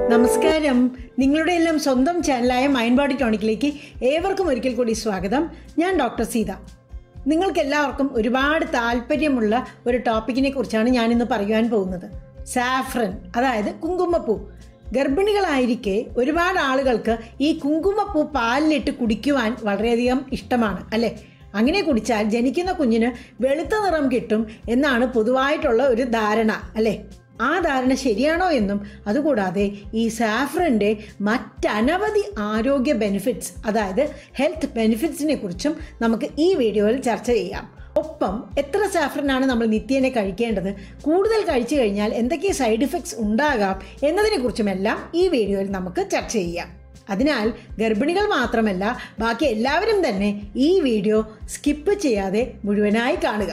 നമസ്കാരം നിങ്ങളുടെ എല്ലാം സ്വന്തം ചാനലായ മൈൻഡ് ബോഡി ടോണിക്കിലേക്ക് ഏവർക്കും ഒരിക്കൽ കൂടി സ്വാഗതം ഞാൻ ഡോക്ടർ സീത നിങ്ങൾക്ക് എല്ലാവർക്കും ഒരുപാട് താല്പര്യമുള്ള ഒരു ടോപ്പിക്കിനെ കുറിച്ചാണ് ഞാനിന്ന് പറയുവാൻ പോകുന്നത് സാഫ്രൻ അതായത് കുങ്കുമപ്പൂ ഗർഭിണികളായിരിക്കെ ഒരുപാട് ആളുകൾക്ക് ഈ കുങ്കുമപ്പൂ പാലിലിട്ട് കുടിക്കുവാൻ വളരെയധികം ഇഷ്ടമാണ് അല്ലേ അങ്ങനെ കുടിച്ചാൽ ജനിക്കുന്ന കുഞ്ഞിന് വെളുത്ത നിറം കിട്ടും എന്നാണ് പൊതുവായിട്ടുള്ള ഒരു ധാരണ അല്ലേ ആ ധാരണ ശരിയാണോ എന്നും അതുകൂടാതെ ഈ സാഫ്രൻ്റെ മറ്റനവധി ആരോഗ്യ ബെനിഫിറ്റ്സ് അതായത് ഹെൽത്ത് ബെനിഫിറ്റ്സിനെ കുറിച്ചും നമുക്ക് ഈ വീഡിയോയിൽ ചർച്ച ചെയ്യാം ഒപ്പം എത്ര സാഫ്രനാണ് നമ്മൾ നിത്യേനെ കഴിക്കേണ്ടത് കൂടുതൽ കഴിച്ചു കഴിഞ്ഞാൽ എന്തൊക്കെ സൈഡ് ഇഫക്ട്സ് ഉണ്ടാകാം എന്നതിനെക്കുറിച്ചുമെല്ലാം ഈ വീഡിയോയിൽ നമുക്ക് ചർച്ച ചെയ്യാം അതിനാൽ ഗർഭിണികൾ മാത്രമല്ല ബാക്കി എല്ലാവരും തന്നെ ഈ വീഡിയോ സ്കിപ്പ് ചെയ്യാതെ മുഴുവനായി കാണുക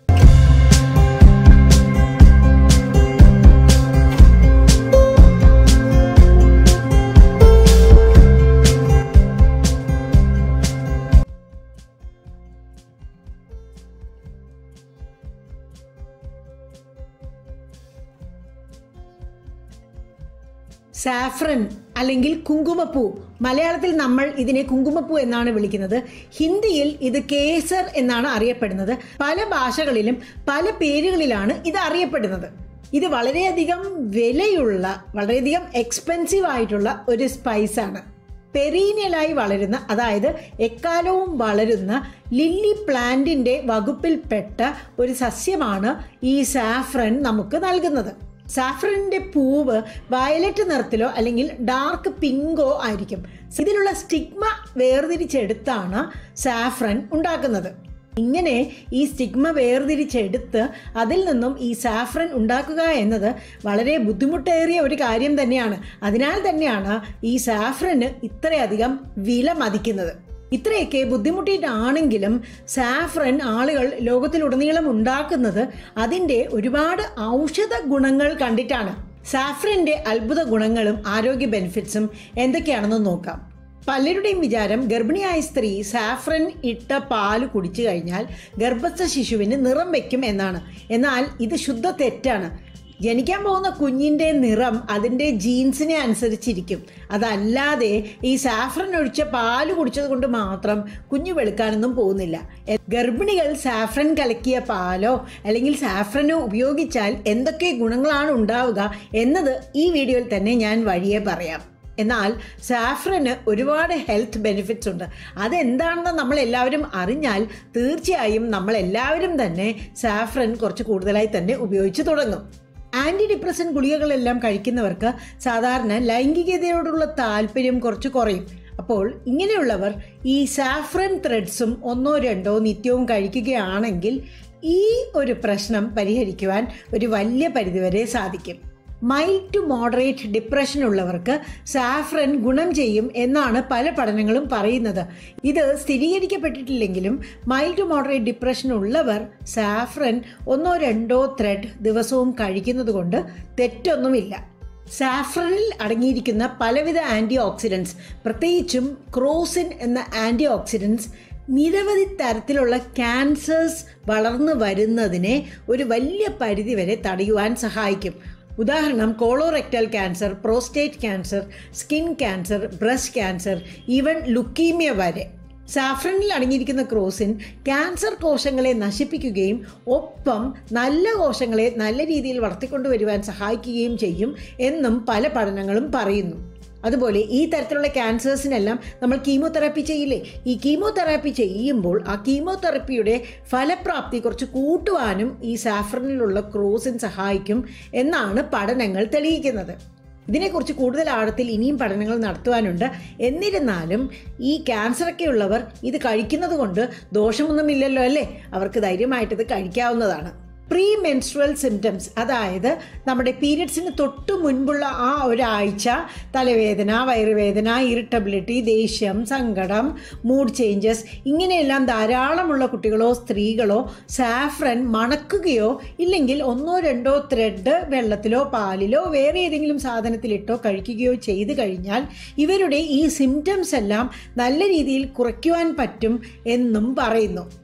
സാഫ്രൻ അല്ലെങ്കിൽ കുങ്കുമപ്പൂ മലയാളത്തിൽ നമ്മൾ ഇതിനെ കുങ്കുമപ്പൂ എന്നാണ് വിളിക്കുന്നത് ഹിന്ദിയിൽ ഇത് കേസർ എന്നാണ് അറിയപ്പെടുന്നത് പല ഭാഷകളിലും പല പേരുകളിലാണ് ഇത് അറിയപ്പെടുന്നത് ഇത് വളരെയധികം വിലയുള്ള വളരെയധികം എക്സ്പെൻസീവ് ആയിട്ടുള്ള ഒരു സ്പൈസാണ് പെരീനിയലായി വളരുന്ന അതായത് എക്കാലവും വളരുന്ന ലില്ലി പ്ലാന്റിന്റെ വകുപ്പിൽപ്പെട്ട ഒരു സസ്യമാണ് ഈ സാഫ്രൻ നമുക്ക് നൽകുന്നത് സാഫ്രന്റെ പൂവ് വയലറ്റ് നിറത്തിലോ അല്ലെങ്കിൽ ഡാർക്ക് പിങ്കോ ആയിരിക്കും ഇതിലുള്ള സ്റ്റിഗ്മ വേർതിരിച്ചെടുത്താണ് സാഫ്രൻ ഉണ്ടാക്കുന്നത് ഇങ്ങനെ ഈ സ്റ്റിഗ്മ വേർതിരിച്ചെടുത്ത് അതിൽ നിന്നും ഈ സാഫ്രൻ ഉണ്ടാക്കുക എന്നത് വളരെ ബുദ്ധിമുട്ടേറിയ ഒരു കാര്യം തന്നെയാണ് അതിനാൽ തന്നെയാണ് ഈ സാഫ്രന് ഇത്രയധികം വില മതിക്കുന്നത് ഇത്രയൊക്കെ ബുദ്ധിമുട്ടിയിട്ടാണെങ്കിലും സാഫ്രൻ ആളുകൾ ലോകത്തിലുടനീളം ഉണ്ടാക്കുന്നത് അതിൻ്റെ ഒരുപാട് ഔഷധ ഗുണങ്ങൾ കണ്ടിട്ടാണ് സാഫ്രന്റെ അത്ഭുത ഗുണങ്ങളും ആരോഗ്യ ബെനിഫിറ്റ്സും എന്തൊക്കെയാണെന്ന് നോക്കാം പലരുടെയും വിചാരം ഗർഭിണിയായ സ്ത്രീ സാഫ്രൻ ഇട്ട പാല് കുടിച്ചു കഴിഞ്ഞാൽ ഗർഭസ്ഥ ശിശുവിന് നിറം വെക്കും എന്നാണ് എന്നാൽ ഇത് ശുദ്ധ തെറ്റാണ് ജനിക്കാൻ പോകുന്ന കുഞ്ഞിൻ്റെ നിറം അതിൻ്റെ ജീൻസിനെ അനുസരിച്ചിരിക്കും അതല്ലാതെ ഈ സാഫ്രൻ ഒഴിച്ച പാല് കുടിച്ചത് കൊണ്ട് മാത്രം കുഞ്ഞു വെളുക്കാനൊന്നും പോകുന്നില്ല ഗർഭിണികൾ സാഫ്രൻ കലക്കിയ പാലോ അല്ലെങ്കിൽ സാഫ്രനോ ഉപയോഗിച്ചാൽ എന്തൊക്കെ ഗുണങ്ങളാണ് ഉണ്ടാവുക എന്നത് ഈ വീഡിയോയിൽ തന്നെ ഞാൻ വഴിയെ പറയാം എന്നാൽ സാഫ്രന് ഒരുപാട് ഹെൽത്ത് ബെനിഫിറ്റ്സ് ഉണ്ട് അതെന്താണെന്ന് നമ്മൾ എല്ലാവരും അറിഞ്ഞാൽ തീർച്ചയായും നമ്മൾ എല്ലാവരും തന്നെ സാഫ്രൻ കുറച്ച് കൂടുതലായി തന്നെ ഉപയോഗിച്ച് തുടങ്ങും ആൻറ്റി ഡിപ്രസൻ ഗുളികകളെല്ലാം കഴിക്കുന്നവർക്ക് സാധാരണ ലൈംഗികതയോടുള്ള താല്പര്യം കുറച്ച് കുറയും അപ്പോൾ ഇങ്ങനെയുള്ളവർ ഈ സാഫ്രൻ ത്രെഡ്സും ഒന്നോ രണ്ടോ നിത്യവും കഴിക്കുകയാണെങ്കിൽ ഈ ഒരു പ്രശ്നം പരിഹരിക്കുവാൻ ഒരു വലിയ പരിധിവരെ സാധിക്കും മൈൽഡ് ടു മോഡറേറ്റ് ഡിപ്രഷൻ ഉള്ളവർക്ക് സാഫ്രൻ ഗുണം ചെയ്യും എന്നാണ് പല പഠനങ്ങളും പറയുന്നത് ഇത് സ്ഥിരീകരിക്കപ്പെട്ടിട്ടില്ലെങ്കിലും മൈൽഡ് ടു മോഡറേറ്റ് ഡിപ്രഷൻ ഉള്ളവർ സാഫ്രൻ ഒന്നോ രണ്ടോ ത്രെഡ് ദിവസവും കഴിക്കുന്നത് കൊണ്ട് തെറ്റൊന്നുമില്ല സാഫ്രനിൽ അടങ്ങിയിരിക്കുന്ന പലവിധ ആൻറ്റി ഓക്സിഡൻസ് പ്രത്യേകിച്ചും ക്രോസിൻ എന്ന ആൻറ്റി ഓക്സിഡൻസ് നിരവധി തരത്തിലുള്ള ക്യാൻസേഴ്സ് വളർന്നു വരുന്നതിനെ ഒരു വലിയ പരിധിവരെ തടയുവാൻ സഹായിക്കും ഉദാഹരണം colorectal cancer prostate cancer skin cancer breast cancer even leukaemia വരെ സാഫ്രനിൽ അടങ്ങിയിരിക്കുന്ന ക്രോസിൻ ക്യാൻസർ കോശങ്ങളെ നശിപ്പിക്കുകയും ഒപ്പം നല്ല കോശങ്ങളെ നല്ല രീതിയിൽ വളർത്തിക്കൊണ്ടുവരുവാൻ സഹായിക്കുകയും ചെയ്യും എന്നും പല പഠനങ്ങളും പറയുന്നു അതുപോലെ ഈ തരത്തിലുള്ള ക്യാൻസേഴ്സിനെല്ലാം നമ്മൾ കീമോതെറാപ്പി ചെയ്യില്ലേ ഈ കീമോതെറാപ്പി ചെയ്യുമ്പോൾ ആ കീമോതെറാപ്പിയുടെ ഫലപ്രാപ്തി കുറച്ച് കൂട്ടുവാനും ഈ സാഫ്രനിലുള്ള ക്രോസിൻ സഹായിക്കും എന്നാണ് പഠനങ്ങൾ തെളിയിക്കുന്നത് ഇതിനെക്കുറിച്ച് കൂടുതൽ ആഴത്തിൽ ഇനിയും പഠനങ്ങൾ നടത്തുവാനുണ്ട് എന്നിരുന്നാലും ഈ ക്യാൻസറൊക്കെ ഉള്ളവർ ഇത് കഴിക്കുന്നത് കൊണ്ട് ദോഷമൊന്നുമില്ലല്ലോ അല്ലേ അവർക്ക് ധൈര്യമായിട്ട് ഇത് കഴിക്കാവുന്നതാണ് പ്രീ മെൻസ്ട്രൽ സിംറ്റംസ് അതായത് നമ്മുടെ പീരിയഡ്സിന് തൊട്ട് മുൻപുള്ള ആ ഒരാഴ്ച തലവേദന വയറുവേദന ഇറിറ്റബിലിറ്റി ദേഷ്യം സങ്കടം മൂഡ് ചേഞ്ചസ് ഇങ്ങനെയെല്ലാം ധാരാളമുള്ള കുട്ടികളോ സ്ത്രീകളോ സാഫ്രൻ മണക്കുകയോ ഇല്ലെങ്കിൽ ഒന്നോ രണ്ടോ ത്രെഡ് വെള്ളത്തിലോ പാലിലോ വേറെ ഏതെങ്കിലും സാധനത്തിലിട്ടോ കഴിക്കുകയോ ചെയ്തു കഴിഞ്ഞാൽ ഇവരുടെ ഈ സിംറ്റംസ് എല്ലാം നല്ല രീതിയിൽ കുറയ്ക്കുവാൻ പറ്റും എന്നും പറയുന്നു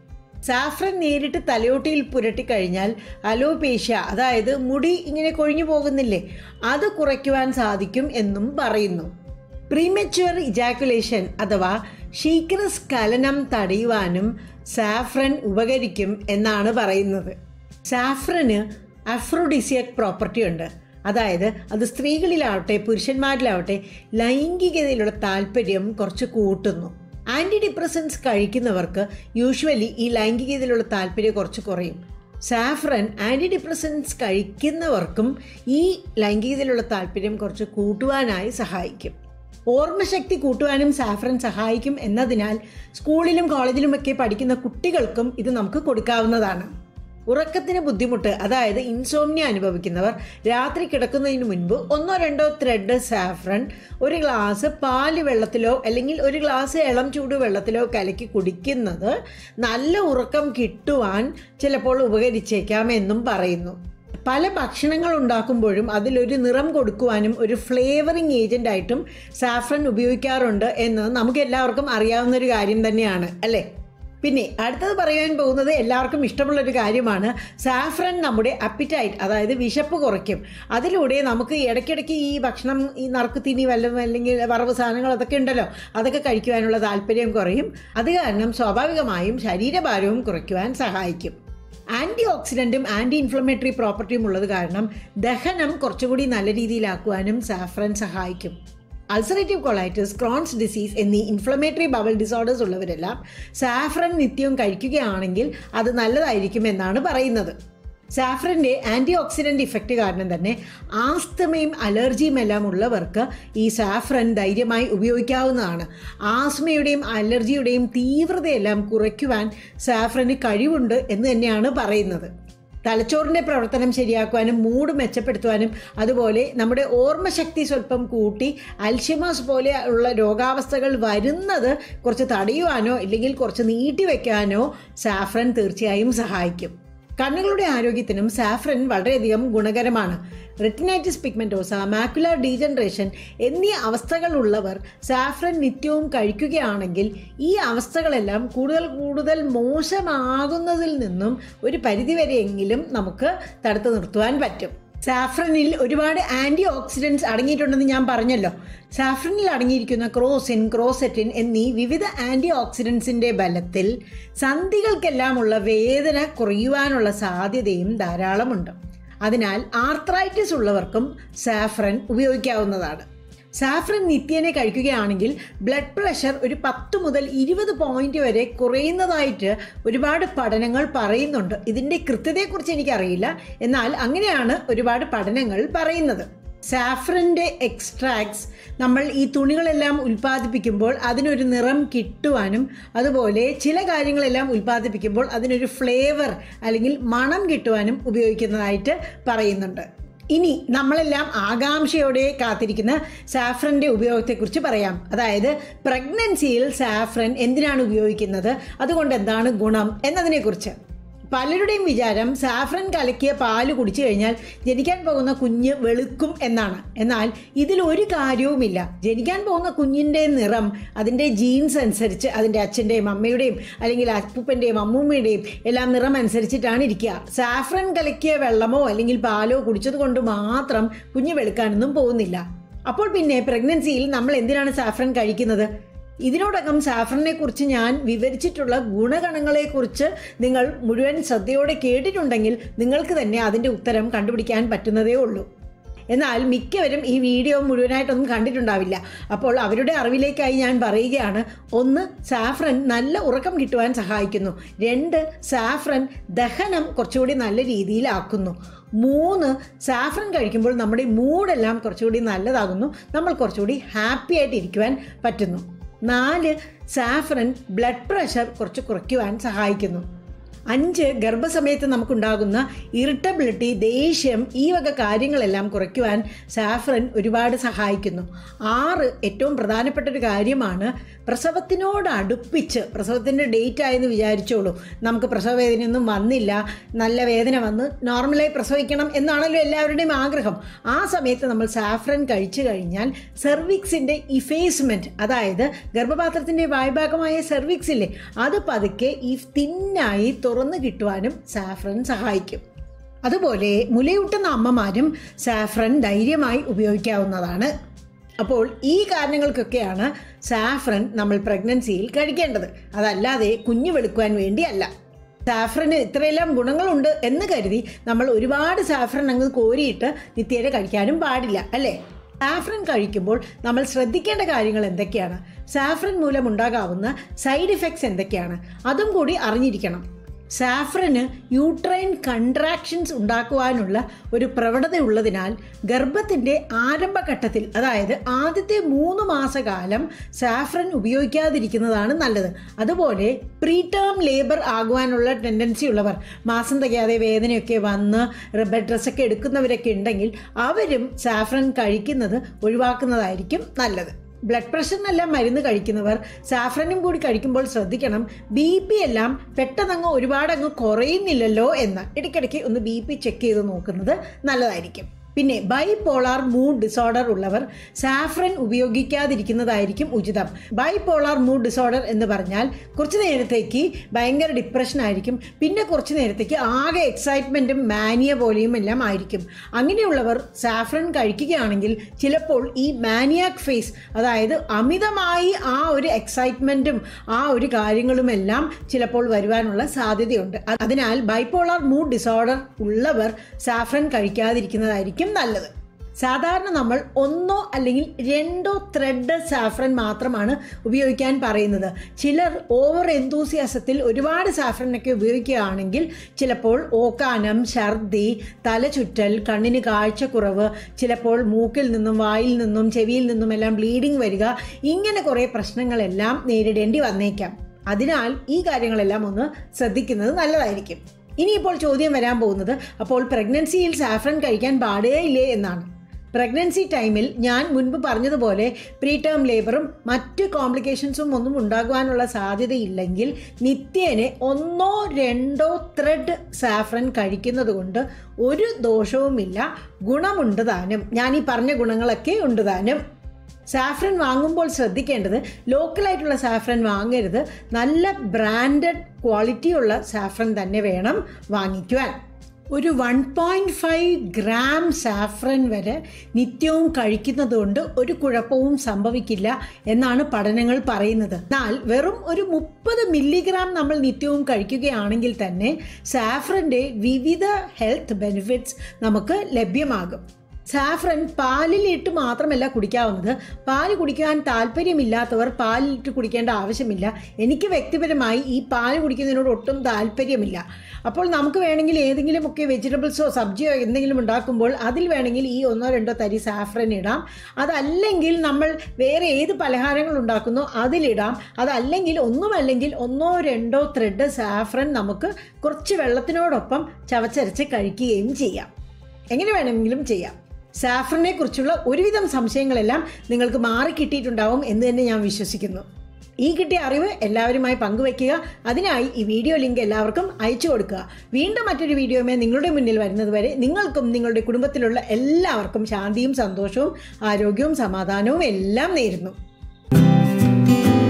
സാഫ്രൻ നേരിട്ട് തലയോട്ടിയിൽ പുരട്ടി കഴിഞ്ഞാൽ അലോപേഷ്യ അതായത് മുടി ഇങ്ങനെ കൊഴിഞ്ഞു പോകുന്നില്ലേ അത് കുറയ്ക്കുവാൻ സാധിക്കും എന്നും പറയുന്നു പ്രീമച്വർ ഇജാക്കുലേഷൻ അഥവാ ശീഘ്രസ്ഖലനം തടയുവാനും സാഫ്രൻ ഉപകരിക്കും എന്നാണ് പറയുന്നത് സാഫ്രന് അഫ്രോഡിസിയക് പ്രോപ്പർട്ടി ഉണ്ട് അതായത് അത് സ്ത്രീകളിലാവട്ടെ പുരുഷന്മാരിലാവട്ടെ ലൈംഗികതയിലുള്ള താല്പര്യം കുറച്ച് കൂട്ടുന്നു ആൻറ്റി ഡിപ്രസൻസ് കഴിക്കുന്നവർക്ക് യൂഷ്വലി ഈ ലൈംഗികതയിലുള്ള താല്പര്യം കുറച്ച് കുറയും സാഫ്രൻ ആൻറ്റി ഡിപ്രസൻസ് കഴിക്കുന്നവർക്കും ഈ ലൈംഗികതയിലുള്ള താല്പര്യം കുറച്ച് കൂട്ടുവാനായി സഹായിക്കും ഓർമ്മശക്തി കൂട്ടുവാനും സാഫ്രൻ സഹായിക്കും എന്നതിനാൽ സ്കൂളിലും കോളേജിലുമൊക്കെ പഠിക്കുന്ന കുട്ടികൾക്കും ഇത് നമുക്ക് കൊടുക്കാവുന്നതാണ് ഉറക്കത്തിന് ബുദ്ധിമുട്ട് അതായത് ഇൻസോംനിയ അനുഭവിക്കുന്നവർ രാത്രി കിടക്കുന്നതിന് മുൻപ് ഒന്നോ രണ്ടോ ത്രെഡ് സാഫ്രൺ ഒരു ഗ്ലാസ് പാല് വെള്ളത്തിലോ അല്ലെങ്കിൽ ഒരു ഗ്ലാസ് ഇളം ചൂട് വെള്ളത്തിലോ കലക്കി കുടിക്കുന്നത് നല്ല ഉറക്കം കിട്ടുവാൻ ചിലപ്പോൾ ഉപകരിച്ചേക്കാം എന്നും പറയുന്നു പല ഭക്ഷണങ്ങൾ ഉണ്ടാക്കുമ്പോഴും അതിലൊരു നിറം കൊടുക്കുവാനും ഒരു ഫ്ലേവറിംഗ് ഏജന്റ് ആയിട്ടും സാഫ്രൻ ഉപയോഗിക്കാറുണ്ട് എന്ന് നമുക്ക് എല്ലാവർക്കും അറിയാവുന്ന ഒരു കാര്യം തന്നെയാണ് അല്ലേ പിന്നെ അടുത്തത് പറയാൻ പോകുന്നത് എല്ലാവർക്കും ഇഷ്ടമുള്ള ഒരു കാര്യമാണ് സാഫ്രൻ നമ്മുടെ അപ്പിറ്റൈറ്റ് അതായത് വിശപ്പ് കുറയ്ക്കും അതിലൂടെ നമുക്ക് ഇടയ്ക്കിടയ്ക്ക് ഈ ഭക്ഷണം ഈ നറുക്ക് തിനി വല്ലതും അല്ലെങ്കിൽ വറവ് സാധനങ്ങൾ അതൊക്കെ ഉണ്ടല്ലോ അതൊക്കെ കഴിക്കുവാനുള്ള താല്പര്യം കുറയും അത് കാരണം സ്വാഭാവികമായും ശരീരഭാരവും കുറയ്ക്കുവാൻ സഹായിക്കും ആൻറ്റി ഓക്സിഡൻറ്റും ആൻറ്റി ഇൻഫ്ലമേറ്ററി പ്രോപ്പർട്ടിയും ഉള്ളത് കാരണം ദഹനം കുറച്ചുകൂടി നല്ല രീതിയിലാക്കുവാനും സാഫ്രൻ സഹായിക്കും അൾസറേറ്റീവ് കൊളൈറ്റിസ് ക്രോൺസ് ഡിസീസ് എന്നീ ഇൻഫ്ലമേറ്ററി ബവൽ ഡിസോർഡേഴ്സ് ഉള്ളവരെല്ലാം സാഫ്രൻ നിത്യവും കഴിക്കുകയാണെങ്കിൽ അത് നല്ലതായിരിക്കും എന്നാണ് പറയുന്നത് സാഫ്രൻ്റെ ആൻറ്റി ഓക്സിഡൻ്റ് ഇഫക്റ്റ് കാരണം തന്നെ ആസ്തമയും അലർജിയും എല്ലാം ഉള്ളവർക്ക് ഈ സാഫ്രൻ ധൈര്യമായി ഉപയോഗിക്കാവുന്നതാണ് ആസ്മയുടെയും അലർജിയുടെയും തീവ്രതയെല്ലാം കുറയ്ക്കുവാൻ സാഫ്രന് കഴിവുണ്ട് എന്ന് തന്നെയാണ് പറയുന്നത് തലച്ചോറിൻ്റെ പ്രവർത്തനം ശരിയാക്കുവാനും മൂഡ് മെച്ചപ്പെടുത്തുവാനും അതുപോലെ നമ്മുടെ ഓർമ്മശക്തി സ്വല്പം കൂട്ടി അൽഷിമസ് പോലെ ഉള്ള രോഗാവസ്ഥകൾ വരുന്നത് കുറച്ച് തടയുവാനോ ഇല്ലെങ്കിൽ കുറച്ച് നീട്ടിവെക്കാനോ സാഫ്രൻ തീർച്ചയായും സഹായിക്കും കണ്ണുകളുടെ ആരോഗ്യത്തിനും സാഫ്രൻ വളരെയധികം ഗുണകരമാണ് റെറ്റിനൈറ്റിസ് പിഗ്മെൻറ്റോസ മാക്കുലർ ഡീജനറേഷൻ എന്നീ അവസ്ഥകളുള്ളവർ സാഫ്രൻ നിത്യവും കഴിക്കുകയാണെങ്കിൽ ഈ അവസ്ഥകളെല്ലാം കൂടുതൽ കൂടുതൽ മോശമാകുന്നതിൽ നിന്നും ഒരു പരിധിവരെയെങ്കിലും നമുക്ക് തടുത്തു നിർത്തുവാൻ പറ്റും സാഫ്രനിൽ ഒരുപാട് ആൻറ്റി ഓക്സിഡൻസ് അടങ്ങിയിട്ടുണ്ടെന്ന് ഞാൻ പറഞ്ഞല്ലോ സാഫ്രനിൽ അടങ്ങിയിരിക്കുന്ന ക്രോസിൻ ക്രോസെറ്റിൻ എന്നീ വിവിധ ആൻറ്റി ഓക്സിഡൻസിൻ്റെ ബലത്തിൽ സന്ധികൾക്കെല്ലാമുള്ള വേദന കുറയുവാനുള്ള സാധ്യതയും ധാരാളമുണ്ട് അതിനാൽ ആർത്രൈറ്റിസ് ഉള്ളവർക്കും സാഫ്രൻ ഉപയോഗിക്കാവുന്നതാണ് സാഫ്രൻ നിത്യേനെ കഴിക്കുകയാണെങ്കിൽ ബ്ലഡ് പ്രഷർ ഒരു പത്ത് മുതൽ ഇരുപത് പോയിന്റ് വരെ കുറയുന്നതായിട്ട് ഒരുപാട് പഠനങ്ങൾ പറയുന്നുണ്ട് ഇതിൻ്റെ കൃത്യതയെക്കുറിച്ച് എനിക്കറിയില്ല എന്നാൽ അങ്ങനെയാണ് ഒരുപാട് പഠനങ്ങൾ പറയുന്നത് സാഫ്രൻ്റെ എക്സ്ട്രാക്ട്സ് നമ്മൾ ഈ തുണികളെല്ലാം ഉൽപ്പാദിപ്പിക്കുമ്പോൾ അതിനൊരു നിറം കിട്ടുവാനും അതുപോലെ ചില കാര്യങ്ങളെല്ലാം ഉൽപ്പാദിപ്പിക്കുമ്പോൾ അതിനൊരു ഫ്ലേവർ അല്ലെങ്കിൽ മണം കിട്ടുവാനും ഉപയോഗിക്കുന്നതായിട്ട് പറയുന്നുണ്ട് ഇനി നമ്മളെല്ലാം ആകാംക്ഷയോടെ കാത്തിരിക്കുന്ന സാഫ്രന്റെ ഉപയോഗത്തെക്കുറിച്ച് പറയാം അതായത് പ്രഗ്നൻസിയിൽ സാഫ്രൻ എന്തിനാണ് ഉപയോഗിക്കുന്നത് അതുകൊണ്ട് എന്താണ് ഗുണം എന്നതിനെക്കുറിച്ച് പലരുടെയും വിചാരം സാഫ്രൻ കലക്കിയ പാല് കുടിച്ചു കഴിഞ്ഞാൽ ജനിക്കാൻ പോകുന്ന കുഞ്ഞ് വെളുക്കും എന്നാണ് എന്നാൽ ഇതിൽ ഒരു കാര്യവുമില്ല ജനിക്കാൻ പോകുന്ന കുഞ്ഞിൻ്റെ നിറം അതിൻ്റെ ജീൻസ് അനുസരിച്ച് അതിൻ്റെ അച്ഛൻ്റെയും അമ്മയുടെയും അല്ലെങ്കിൽ അപ്പൂപ്പൻ്റെയും അമ്മൂമ്മയുടെയും എല്ലാം നിറം അനുസരിച്ചിട്ടാണ് ഇരിക്കുക സാഫ്രൻ കലക്കിയ വെള്ളമോ അല്ലെങ്കിൽ പാലോ കുടിച്ചത് കൊണ്ട് മാത്രം കുഞ്ഞ് വെളുക്കാനൊന്നും പോകുന്നില്ല അപ്പോൾ പിന്നെ പ്രഗ്നൻസിയിൽ നമ്മൾ എന്തിനാണ് സാഫ്രൻ കഴിക്കുന്നത് ഇതിനോടകം സാഫ്രനെ കുറിച്ച് ഞാൻ വിവരിച്ചിട്ടുള്ള ഗുണഗണങ്ങളെക്കുറിച്ച് നിങ്ങൾ മുഴുവൻ ശ്രദ്ധയോടെ കേട്ടിട്ടുണ്ടെങ്കിൽ നിങ്ങൾക്ക് തന്നെ അതിൻ്റെ ഉത്തരം കണ്ടുപിടിക്കാൻ പറ്റുന്നതേ ഉള്ളൂ എന്നാൽ മിക്കവരും ഈ വീഡിയോ മുഴുവനായിട്ടൊന്നും കണ്ടിട്ടുണ്ടാവില്ല അപ്പോൾ അവരുടെ അറിവിലേക്കായി ഞാൻ പറയുകയാണ് ഒന്ന് സാഫ്രൻ നല്ല ഉറക്കം കിട്ടുവാൻ സഹായിക്കുന്നു രണ്ട് സാഫ്രൻ ദഹനം കുറച്ചുകൂടി നല്ല രീതിയിലാക്കുന്നു മൂന്ന് സാഫ്രൻ കഴിക്കുമ്പോൾ നമ്മുടെ മൂഡെല്ലാം കുറച്ചുകൂടി നല്ലതാകുന്നു നമ്മൾ കുറച്ചുകൂടി ഹാപ്പി ആയിട്ട് ഇരിക്കുവാൻ പറ്റുന്നു നാല് സാഫ്രൻ ബ്ലഡ് പ്രഷർ കുറച്ച് കുറയ്ക്കുവാൻ സഹായിക്കുന്നു അഞ്ച് ഗർഭസമയത്ത് നമുക്കുണ്ടാകുന്ന ഇറിറ്റബിലിറ്റി ദേഷ്യം ഈ വക കാര്യങ്ങളെല്ലാം കുറയ്ക്കുവാൻ സാഫ്രൻ ഒരുപാട് സഹായിക്കുന്നു ആറ് ഏറ്റവും പ്രധാനപ്പെട്ട ഒരു കാര്യമാണ് പ്രസവത്തിനോട് അടുപ്പിച്ച് പ്രസവത്തിൻ്റെ ഡേറ്റ് ആയെന്ന് വിചാരിച്ചോളൂ നമുക്ക് പ്രസവ വേദനയൊന്നും വന്നില്ല നല്ല വേദന വന്ന് നോർമലായി പ്രസവിക്കണം എന്നാണല്ലോ എല്ലാവരുടെയും ആഗ്രഹം ആ സമയത്ത് നമ്മൾ സാഫ്രൻ കഴിച്ചു കഴിഞ്ഞാൽ സെർവിക്സിൻ്റെ ഇഫേസ്മെൻറ്റ് അതായത് ഗർഭപാത്രത്തിൻ്റെ വായ്ഭാഗമായ സെർവിക്സ് ഇല്ലേ അത് പതുക്കെ ഈ തിന്നായി തുറന്നു കിട്ടുവാനും സാഫ്രൻ സഹായിക്കും അതുപോലെ മുലയൂട്ടുന്ന അമ്മമാരും സാഫ്രൻ ധൈര്യമായി ഉപയോഗിക്കാവുന്നതാണ് അപ്പോൾ ഈ കാരണങ്ങൾക്കൊക്കെയാണ് സാഫ്രൻ നമ്മൾ പ്രഗ്നൻസിയിൽ കഴിക്കേണ്ടത് അതല്ലാതെ കുഞ്ഞു വെളുക്കുവാൻ വേണ്ടിയല്ല സാഫ്രന് ഇത്രയെല്ലാം ഗുണങ്ങളുണ്ട് എന്ന് കരുതി നമ്മൾ ഒരുപാട് സാഫ്രൻ അങ്ങ് കോരിയിട്ട് നിത്യേന കഴിക്കാനും പാടില്ല അല്ലേ സാഫ്രൻ കഴിക്കുമ്പോൾ നമ്മൾ ശ്രദ്ധിക്കേണ്ട കാര്യങ്ങൾ എന്തൊക്കെയാണ് സാഫ്രൻ മൂലം ഉണ്ടാകാവുന്ന സൈഡ് ഇഫക്ട്സ് എന്തൊക്കെയാണ് അതും കൂടി അറിഞ്ഞിരിക്കണം സാഫ്രന് യൂട്രൈൻ കൺട്രാക്ഷൻസ് ഉണ്ടാക്കുവാനുള്ള ഒരു പ്രവണത ഉള്ളതിനാൽ ഗർഭത്തിൻ്റെ ആരംഭഘട്ടത്തിൽ അതായത് ആദ്യത്തെ മൂന്ന് മാസകാലം സാഫ്രൻ ഉപയോഗിക്കാതിരിക്കുന്നതാണ് നല്ലത് അതുപോലെ പ്രീ ടേം ലേബർ ആകുവാനുള്ള ടെൻഡൻസി ഉള്ളവർ മാസം തികയാതെ വേദനയൊക്കെ വന്ന് ബെഡ് ഡ്രസ്സൊക്കെ എടുക്കുന്നവരൊക്കെ ഉണ്ടെങ്കിൽ അവരും സാഫ്രൻ കഴിക്കുന്നത് ഒഴിവാക്കുന്നതായിരിക്കും നല്ലത് ബ്ലഡ് പ്രഷറിനെല്ലാം മരുന്ന് കഴിക്കുന്നവർ സാഫ്രനും കൂടി കഴിക്കുമ്പോൾ ശ്രദ്ധിക്കണം ബി പി എല്ലാം പെട്ടെന്നങ്ങ് ഒരുപാട് അങ്ങ് കുറയുന്നില്ലല്ലോ എന്ന് ഇടയ്ക്കിടയ്ക്ക് ഒന്ന് ബി പി ചെക്ക് ചെയ്ത് നോക്കുന്നത് നല്ലതായിരിക്കും പിന്നെ ബൈപോളാർ മൂഡ് ഡിസോർഡർ ഉള്ളവർ സാഫ്രൻ ഉപയോഗിക്കാതിരിക്കുന്നതായിരിക്കും ഉചിതം ബൈപോളാർ മൂഡ് ഡിസോർഡർ എന്ന് പറഞ്ഞാൽ കുറച്ച് നേരത്തേക്ക് ഭയങ്കര ഡിപ്രഷൻ ആയിരിക്കും പിന്നെ കുറച്ച് നേരത്തേക്ക് ആകെ എക്സൈറ്റ്മെൻറ്റും മാനിയ പോലെയും എല്ലാം ആയിരിക്കും അങ്ങനെയുള്ളവർ സാഫ്രൻ കഴിക്കുകയാണെങ്കിൽ ചിലപ്പോൾ ഈ മാനിയാക് ഫേസ് അതായത് അമിതമായി ആ ഒരു എക്സൈറ്റ്മെൻറ്റും ആ ഒരു കാര്യങ്ങളുമെല്ലാം ചിലപ്പോൾ വരുവാനുള്ള സാധ്യതയുണ്ട് അതിനാൽ ബൈപോളാർ മൂഡ് ഡിസോർഡർ ഉള്ളവർ സാഫ്രൻ കഴിക്കാതിരിക്കുന്നതായിരിക്കും നല്ലത് സാധാരണ നമ്മൾ ഒന്നോ അല്ലെങ്കിൽ രണ്ടോ ത്രെഡ് സാഫ്രൻ മാത്രമാണ് ഉപയോഗിക്കാൻ പറയുന്നത് ചിലർ ഓവർ എന്തൂസിയാസത്തിൽ ഒരുപാട് സാഫ്രനൊക്കെ ഉപയോഗിക്കുകയാണെങ്കിൽ ചിലപ്പോൾ ഓക്കാനം ഛർദി തലചുറ്റൽ കണ്ണിന് കാഴ്ചക്കുറവ് ചിലപ്പോൾ മൂക്കിൽ നിന്നും വായിൽ നിന്നും ചെവിയിൽ നിന്നും എല്ലാം ബ്ലീഡിങ് വരിക ഇങ്ങനെ കുറേ പ്രശ്നങ്ങളെല്ലാം നേരിടേണ്ടി വന്നേക്കാം അതിനാൽ ഈ കാര്യങ്ങളെല്ലാം ഒന്ന് ശ്രദ്ധിക്കുന്നത് നല്ലതായിരിക്കും ഇനിയിപ്പോൾ ചോദ്യം വരാൻ പോകുന്നത് അപ്പോൾ പ്രഗ്നൻസിയിൽ സാഫ്രൻ കഴിക്കാൻ പാടേ ഇല്ലേ എന്നാണ് പ്രഗ്നൻസി ടൈമിൽ ഞാൻ മുൻപ് പറഞ്ഞതുപോലെ പ്രീ ടേം ലേബറും മറ്റ് കോംപ്ലിക്കേഷൻസും ഒന്നും ഉണ്ടാകുവാനുള്ള സാധ്യതയില്ലെങ്കിൽ നിത്യേനെ ഒന്നോ രണ്ടോ ത്രെഡ് സാഫ്രൻ കഴിക്കുന്നത് കൊണ്ട് ഒരു ദോഷവുമില്ല ഗുണമുണ്ട് താനും ഞാൻ ഈ പറഞ്ഞ ഗുണങ്ങളൊക്കെ ഉണ്ട് താനും സാഫ്രൻ വാങ്ങുമ്പോൾ ശ്രദ്ധിക്കേണ്ടത് ലോക്കലായിട്ടുള്ള സാഫ്രൻ വാങ്ങരുത് നല്ല ബ്രാൻഡഡ് ക്വാളിറ്റിയുള്ള സാഫ്രൻ തന്നെ വേണം വാങ്ങിക്കുവാൻ ഒരു one point five gram saffron വരെ നിത്യവും കഴിക്കുന്നതുകൊണ്ട് ഒരു കുഴപ്പവും സംഭവിക്കില്ല എന്നാണ് പഠനങ്ങൾ പറയുന്നത് എന്നാൽ വെറും ഒരു മുപ്പത് മില്ലിഗ്രാം നമ്മൾ നിത്യവും കഴിക്കുകയാണെങ്കിൽ തന്നെ സാഫ്രൻ്റെ വിവിധ ഹെൽത്ത് ബെനിഫിറ്റ്സ് നമുക്ക് ലഭ്യമാകും സാഫ്രൻ പാലിലിട്ട് മാത്രമല്ല കുടിക്കാവുന്നത് പാല് കുടിക്കാൻ താല്പര്യമില്ലാത്തവർ പാലിലിട്ട് കുടിക്കേണ്ട ആവശ്യമില്ല എനിക്ക് വ്യക്തിപരമായി ഈ പാല് കുടിക്കുന്നതിനോട് ഒട്ടും താല്പര്യമില്ല അപ്പോൾ നമുക്ക് വേണമെങ്കിൽ ഏതെങ്കിലുമൊക്കെ വെജിറ്റബിൾസോ സബ്ജിയോ എന്തെങ്കിലും ഉണ്ടാക്കുമ്പോൾ അതിൽ വേണമെങ്കിൽ ഈ ഒന്നോ രണ്ടോ തരി സാഫ്രൻ ഇടാം അതല്ലെങ്കിൽ നമ്മൾ വേറെ ഏത് പലഹാരങ്ങൾ ഉണ്ടാക്കുന്നോ അതിലിടാം അതല്ലെങ്കിൽ ഒന്നുമല്ലെങ്കിൽ ഒന്നോ രണ്ടോ ത്രെഡ് സാഫ്രൻ നമുക്ക് കുറച്ച് വെള്ളത്തിനോടൊപ്പം ചവച്ചരച്ച് കഴിക്കുകയും ചെയ്യാം എങ്ങനെ വേണമെങ്കിലും ചെയ്യാം സാഫ്രനെ കുറിച്ചുള്ള ഒരുവിധം സംശയങ്ങളെല്ലാം നിങ്ങൾക്ക് മാറി കിട്ടിയിട്ടുണ്ടാവും എന്ന് തന്നെ ഞാൻ വിശ്വസിക്കുന്നു ഈ കിട്ടിയ അറിവ് എല്ലാവരുമായി പങ്കുവയ്ക്കുക അതിനായി ഈ വീഡിയോ ലിങ്ക് എല്ലാവർക്കും അയച്ചു കൊടുക്കുക വീണ്ടും മറ്റൊരു വീഡിയോമേ നിങ്ങളുടെ മുന്നിൽ വരുന്നത് വരെ നിങ്ങൾക്കും നിങ്ങളുടെ കുടുംബത്തിലുള്ള എല്ലാവർക്കും ശാന്തിയും സന്തോഷവും ആരോഗ്യവും സമാധാനവും എല്ലാം നേരുന്നു